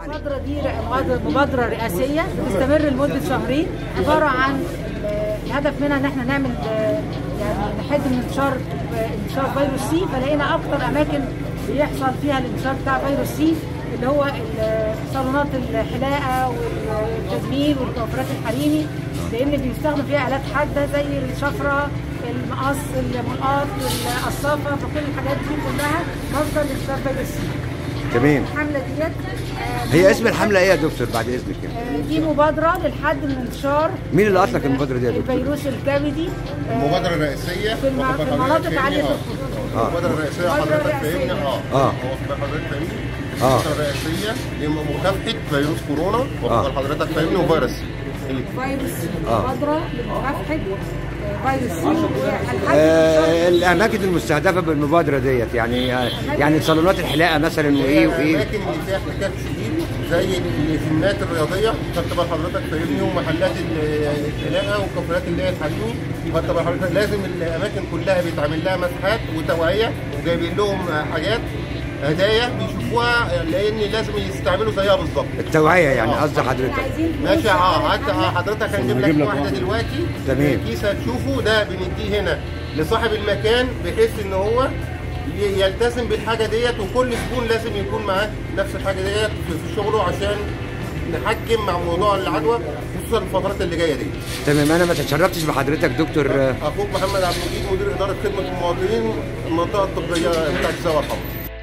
المبادرة دي مبادرة- مبادرة رئاسية تستمر لمدة شهرين عبارة عن آه، الهدف منها ان احنا نعمل آه، يعني نحد من انتشار آه، انتشار فيروس سي فلقينا اكتر اماكن بيحصل فيها الانتشار بتاع فيروس سي اللي هو ال- صالونات الحلاقة والتجميل والكوافيرات الحريمي لان بيستخدم فيها آلات حادة زي الشفرة المقص الملقاط القصافة فكل الحاجات دي كلها مصدر لانتشار فيروس سي تمام الحملة ديت آه، هي اسم الحمله ايه يا دكتور بعد اذنك يعني آه، دي مبادرة للحد من انتشار مين اللي أطلق المبادرة دي يا دكتور؟ الفيروس الكبدي آه، المبادرة الرئيسية في الم- واخد في بال المناطق حضرتك عالية فاهمني؟ الخطورة. اه المبادرة الرئيسية المبادرة حضرتك فاهمني الرئيسية. اه آه. هو واخد بال حضرتك فاهمني آه. المبادرة الرئيسية لمكافحة فيروس كورونا آه. واخد بال حضرتك فاهمني وفيروس سي فيروس سي آه. مبادرة لمكافحة آه، فيروس سي والحد آه الاماكن المستهدفه بالمبادره ديت يعني يعني صالونات الحلاقه مثلا وايه وايه الأماكن اللي فيها احتكاك شديد زي الجيمات الرياضية خدت بال حضرتك فاهمني ومحلات ال- الحلاقة والكافيهات اللي هي الحريمي خدت بال حضرتك لازم الأماكن كلها بيتعمل لها مسحات وتوعية وجايبين لهم حاجات هدايا بيشوفوها لان لازم يستعملوا زيها بالظبط التوعيه يعني قصدي حضرتك عايزين فلوس ماشي اه عشان حتى اه الحملة. حضرتك هنجيب لك واحده دلوقتي تمام. كيس هتشوفه ده بنديه هنا لصاحب المكان بحيث ان هو ي- يلتزم بالحاجه ديت وكل زبون لازم يكون معاه نفس الحاجه ديت في في شغله عشان نحكم مع موضوع العدوى خصوصا الفترات اللي جايه دي تمام انا ما تشرفتش بحضرتك دكتور آه، اخوك محمد عبد المجيد مدير اداره خدمه المواطنين المنطقه الطبيه بتاعت الزاويه الحمراء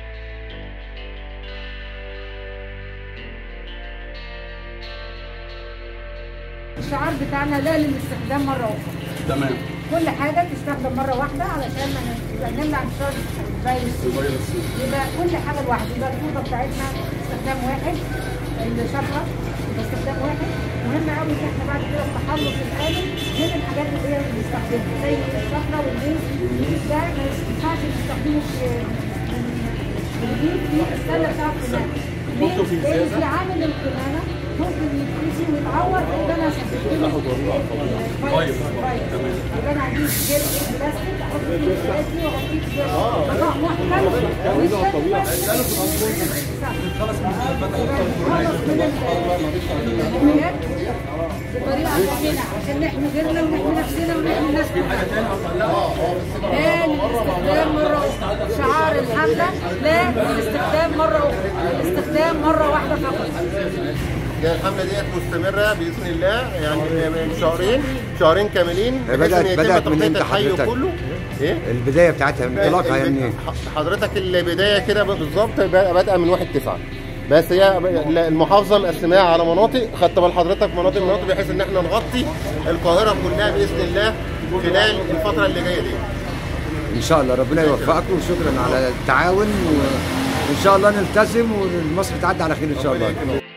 الشعار بتاعنا لا للاستخدام مرة أخرى تمام كل حاجة تستخدم مرة واحدة علشان ما ن- يبقى نمنع انتشار الفيروس سي يبقى كل حاجة لوحدها يبقى الفوطة بتاعتنا استخدام واحد الشفرة يبقى استخدام واحد مهم قوي ان احنا بعد كده التخلص الآلي من الحاجات اللي هي بنستخدمها زي الشفرة والليز ده ما ينفعش نستخدمه في بنجيب في السلة بتاعت القمامة نحطه في ليه؟ لأن إزازة. في عامل القمامة ممكن يتكسي ويتعور يبقى انا استخدمه كويس يبقى انا عندي جيل بلاستيك احط فيه الحاجات دي واحط فيه مقطع محكم خلص من النهايات بطريقه امنه عشان نحمي غيرنا ونحمي نفسنا ونحمي الناس كلها لا للاستخدام مرة أخرى شعار الحملة لا للاستخدام مرة أخرى الاستخدام مرة واحدة فقط يعني الحمله ديت مستمره باذن الله يعني من شهرين شهرين كاملين بدأت- بحيث إن يتم بدأت من تغطية إمتى الحي حضرتك؟ كله ايه البدايه بتاعتها انطلاقها الب- يعني حضرتك البدايه كده بالظبط بقى- بادئه من 1 9 بس هي المحافظه مقسماها على مناطق خدت بال حضرتك مناطق مناطق بحيث ان احنا نغطي القاهره كلها باذن الله خلال الفتره اللي جايه دي ان شاء الله ربنا يوفقكم وشكرا على التعاون وان شاء الله نلتزم ومصر تعدي على خير ان شاء ربنا الله يكرمك.